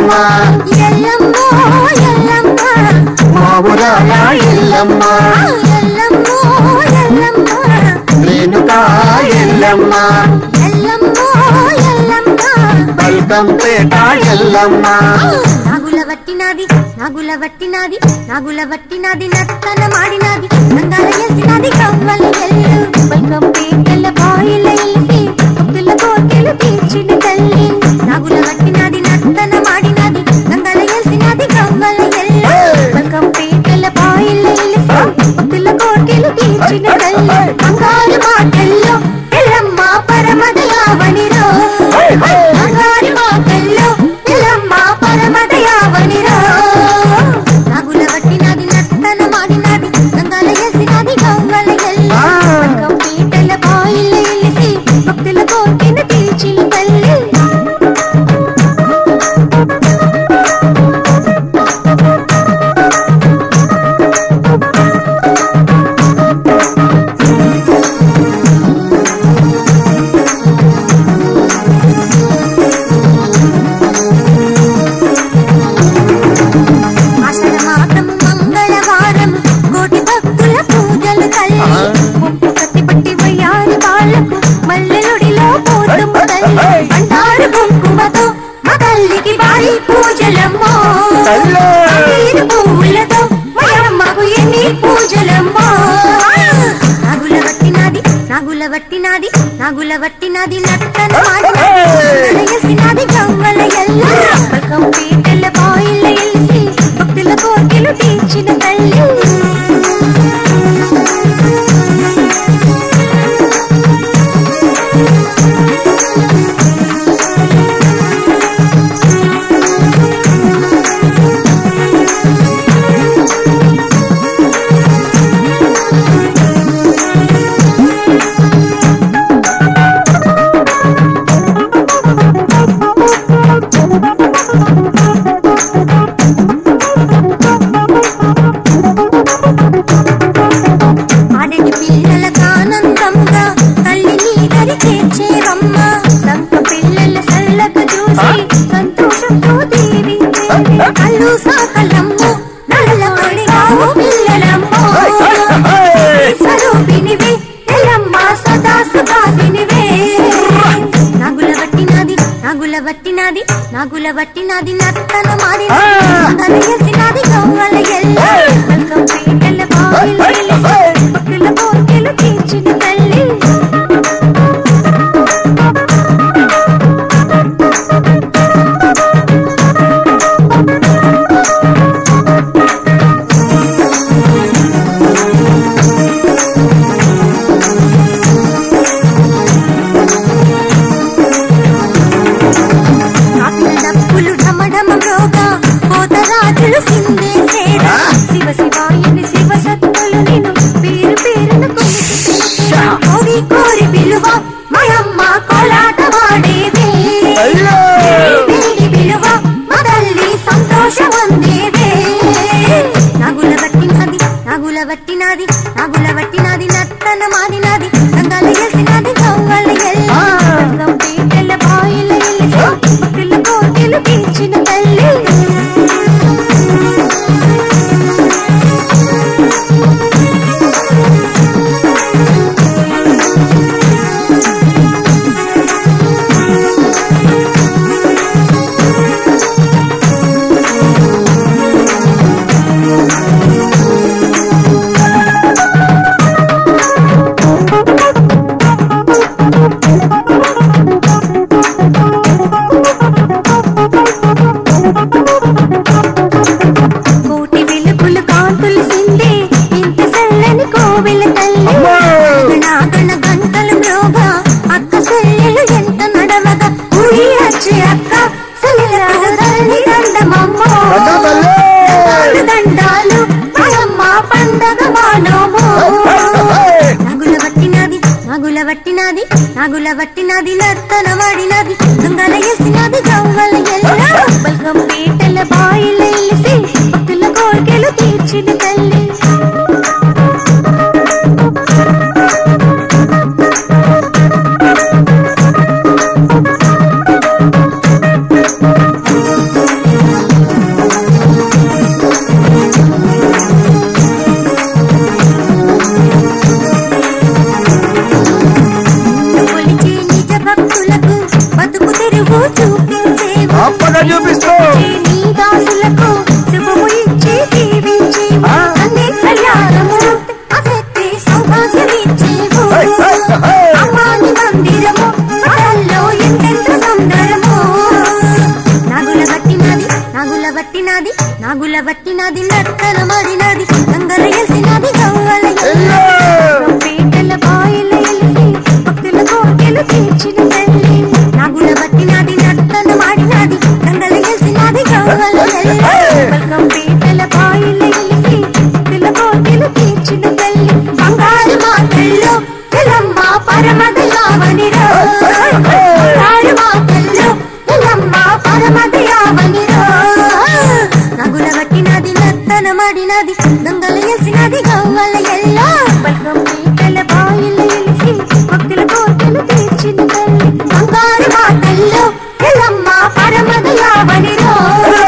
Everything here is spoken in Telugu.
ఎల్లమ్మ ఎల్లమ్మో ఎల్లమ్మ మా ఊరాల ఎల్లమ్మ ఎల్లమ్మో ఎల్లమ్మ రేణుకా ఎల్లమ్మ ఎల్లమ్మో ఎల్లమ్మ బల్కంపేట ఎల్లమ్మ నాగుల వట్టినాది నాగుల వట్టినాది నాగుల వట్టినాది నత్తన మాడినాది నంగాల ఎల్సినాది కవ్వల ఎల్లు బల్కం పీటల బాయిల ఎల్సి భక్తుల కోటెలు తీర్చిన తల్లి నాగుల వట్టినాది నత్తన మాడినాది నంగాల ఎల్సినాది కవ్వల ఎల్లు బల్కం పీటల బాయిల ఎల్సి భక్తుల కోటెలు తీర్చిన తల్లి బంగారు మాటల్లో ఎల్లమ్మ పరమదయావనిరో బంగారు మాటల్లో ఎల్లమ్మ పరమదయావనిరో నాగుల వట్టినాది నర్తన మాడినాది గంగాల ఎల్సినాది గవ్వల ఎల్లి బల్కం పీటల బాయిల ఎలిసి భక్తుల కోటిన తీర్చిన తల్లి ఆషాఢ మాసము మంగళవారము కోటి భక్తుల పూజలు తల్లి ముప్పు కత్తి పట్టి వయ్యారి వాళ్ళకు మల్లెలుడిలో పోతుము తల్లి అంటారు కుంకుమతో మా తల్లికి వారి పూజలమ్మో తల్లే! నీరు పువ్వులతో మయమ్మకు ఎన్ని పూజలమ్మో నాగుల వట్టినాది నాగుల వట్టినాది నాగుల వట్టినాది నట్టన మాడినాది గవ్వల ఎల్ల పల్కం పీటల బాయిల ఎల్సి భక్తుల కోరికలు తీర్చిన తల్లి ఆడటి పిల్లలకు ఆనందంగా తల్లిని దరి చేర్చేవమ్మ సంత పిల్లల సల్లకు చూసి సంతోషంతో దీవించే కళ్ళు సాకలమ్ము నల్ల పడిగావు పిల్లలమ్మో స్వరూపినివే ఎల్లమ్మ సదా సుఖాసినివే నాగుల వట్టినాది నాగుల వట్టినాది నాగుల వట్టినాది నత్తన మాడినాది నగలయసినాది గవ్వల ఎల్ల బల్కం పీటల బావిల ఎలిసి భక్తుల కోరికలు తీర్చిన తల్లి కాకిల డప్పులు ఢమఢమ మ్రోగా కోతరాజులు సిందేసేరా శివ శివాయని శివ సత్తులు నిన్ను పేరు పేరును కొలిచి కోరి కోరి పిలువ మయమ్మ కోలాట వాడేవే అయ్యో! వేడి పిలువ మదల్లి సంతోషమందేవే నాగుల వట్టినది నాగుల వట్టినది నాగుల వట్టినది నత్తన మాదినది గంగాల ఎల్సినది గవ్వల ఎల్ల గంగం పీటల బాయిల ఎల్సి భక్తుల కోటెలు తీర్చిన తల్లి కోటి వెలుగులు కాంతులు సిందే ఇంత చల్లని కోవెల తల్లి అమ్మా! నాగణ గంటలు మ్రోగా అక్క చెల్లెలు ఎంత నడవగా ఊరి వచ్చే అక్క సెల్లెలకు ధరణి దండమమ్మో దండం తల్లి! దండాలు దండాలు మాయమ్మ పండగ మానోమో నాగుల వట్టినది నాగుల వట్టినది నాగుల వట్టినది నర్తన వాడినది దొంగల ఎసినది గవ్వల ఎల్ల బల్గం పీటల బాయిల ఎలిసి భక్తుల కోరికలు తీర్చిన తల్లి బట్టినది నత్తన మడినది గంగల ఎల్సినది గవ్వల ఎల్లో పీటల బాయిల ఎలిసి భక్తుల కోరికలు తీర్చిన తల్లి నాగుల బట్టినది నత్తన మాడినది గంగల ఎల్సినది గవ్వల బల్గం పీటల బాయిల ఎలిసి భక్తుల కోరికలు తీర్చిన తల్లి బంగారు మాటల్లో తెలమ్మ పరమదయావనిరో బంగారు మాటల్లో తెలమ్మ పరమదయావనిరో నగుల బట్టినది నత్తన మడినది దొంగల ఎల్సినది గవ్వల ఎల్లో బల్గం పీటల బాయిల ఎలిసి భక్తుల కోరికలు తీర్చిన తల్లి బంగారు మాటల్లో తెలమ్మ పరమదయావనిరో